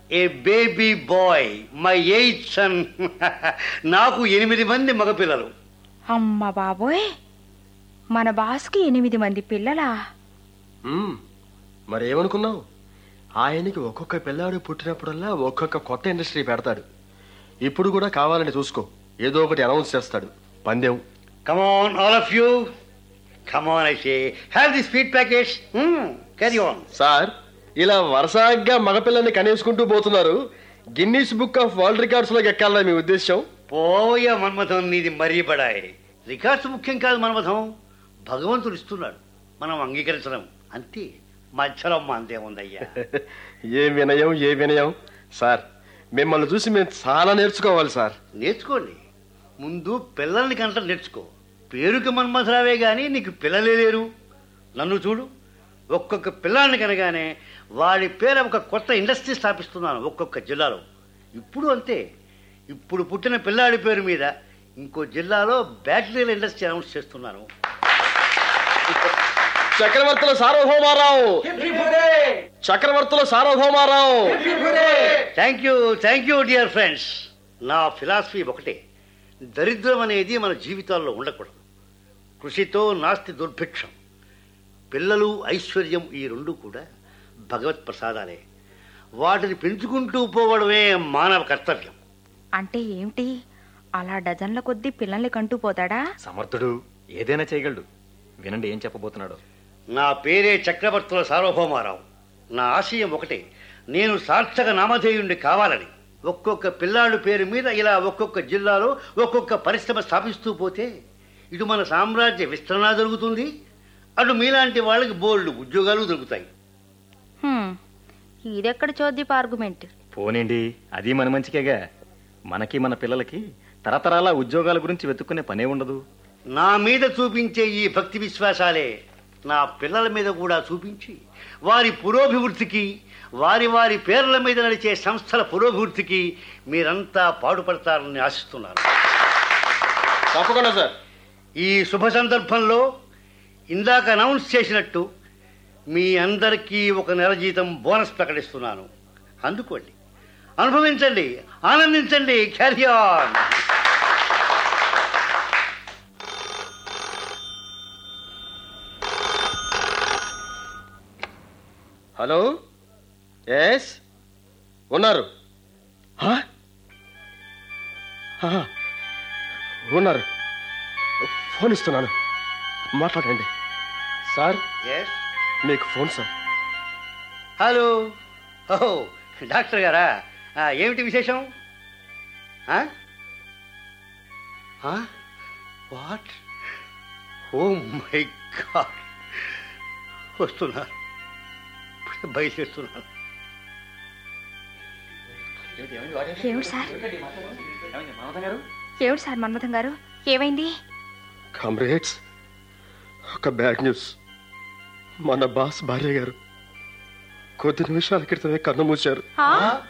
A baby boy my eighth son నాకు ఎనిమిది మంది మగపిల్లలు అమ్మ బాబోయ్ మన బాస్కి ఎనిమిది మంది పిల్లలా మ్మ్. మరి ఏమనుకున్నావు ఆయనకి ఒక్కొక్క పిల్లాడు పుట్టినప్పుడల్లా ఒక్కొక్క కొత్త ఇండస్ట్రీ పెడతాడు ఇప్పుడు కూడా కావాలని చూసుకో ఏదో ఒకటి అనౌన్స్ చేస్తాడు పందెం come on all of you come on I say have the sweet package carry on sir ఇలా వరుసగా మగపిల్లని కనేసుకుంటూ పోతున్నారు Guinness book of world records లోకి ఎక్కాలని మీ ఉద్దేశం పోయ మన్మథం నీది మరీ బడాయి రికార్డ్స్ ముఖ్యం కాదు మన్మథం భగవంతుడు ఇస్తున్నాడు మనం అంగీకరించడం అంతే మధ్యలో మందే ఉందయ్యా ఏ వినయం ఏ వినయం సార్ మిమ్మల్ని చూసి మేము చాలా నేర్చుకోవాలి సార్ నేర్చుకోండి ముందు పిల్లల్ని కంట నేర్చుకో పేరుకి మన్మథరావే కానీ నీకు పిల్లలే లేరు నన్ను చూడు ఒక్కొక్క పిల్లాన్ని కనగానే వాడి పేరు ఒక కొత్త ఇండస్ట్రీ స్థాపిస్తున్నాను ఒక్కొక్క జిల్లాలో ఇప్పుడు అంతే ఇప్పుడు పుట్టిన పిల్లాడి పేరు మీద ఇంకో జిల్లాలో బ్యాటరీల ఇండస్ట్రీ అనౌన్స్ చేస్తున్నాను Chakravarthula Sarvabhaumarao Chakravarthula Sarvabhaumarao thank you thank you dear friends నా ఫిలాసఫీ ఒకటే దరిద్రం అనేది మన జీవితాల్లో ఉండకూడదు కృషితో నాస్తి దుర్భిక్షం పిల్లలు ఐశ్వర్యం ఈ రెండు కూడా భగవత్ ప్రసాదాలే వాటిని పెంచుకుంటూ పోవడమే మానవ కర్తవ్యం అంటే ఏమిటి అలా డజన్ల కొద్దీ పిల్లల్ని కంటూ పోతాడా సమర్థుడు ఏదైనా చేయగలడు వినండి ఏం చెప్పబోతున్నాడు నా పేరే చక్రవర్తుల సార్వభౌమారావు నా ఆశయం ఒకటే నేను సార్థక నామధేయుణ్ణి కావాలని ఒక్కొక్క పిల్లాడు పేరు మీద ఇలా ఒక్కొక్క జిల్లాలో ఒక్కొక్క పరిశ్రమ స్థాపిస్తూ పోతే ఇటు మన సామ్రాజ్య విస్తరణ జరుగుతుంది అటు మీలాంటి వాళ్ళకి బోల్డ్ ఉద్యోగాలు దొరుకుతాయి హ్మ్, ఇదెక్కడ చోద్యపు ఆర్గ్యుమెంట్ పోనీండి అది మన మంచికేగా మనకి మన పిల్లలకి తరతరాల ఉద్యోగాల గురించి వెతుక్కునే పనే ఉండదు నా మీద చూపించే ఈ భక్తి విశ్వాసాలే నా పిల్లల మీద కూడా చూపించి వారి పురోభివృద్ధికి వారి వారి పేర్ల మీద నడిచే సంస్థల పురోభివృద్ధికి మీరంతా పాటుపడతారని ఆశిస్తున్నాను తప్పకుండా సార్ ఈ శుభ సందర్భంలో ఇందాక అనౌన్స్ చేసినట్టు మీ అందరికీ ఒక నెల జీతం బోనస్ ప్రకటిస్తున్నాను అందుకోండి అనుభవించండి ఆనందించండి క్యారీ ఆన్ హలో ఎస్ ఉన్నారు హా? హా. ఉన్నారు ఫోన్ ఇస్తున్నాను మాట్లాడండి సార్ ఎస్ మీకు ఫోన్ సార్ హలో ఓహో డాక్టర్ గారా ఆ, ఏమిటి విశేషం వాట్ ఓ మై గాడ్ వస్తున్నారు బయలుదేరుతున్నారు ఏమిటి సార్ ఏమిటి సార్ మన్మథం గారు ఏమైంది కామ్రేడ్స్ ఒక బ్యాడ్ న్యూస్ మన బాస్ భార్య గారు కొద్ది నిమిషాల క్రితమే కన్ను మూశారు ఆ?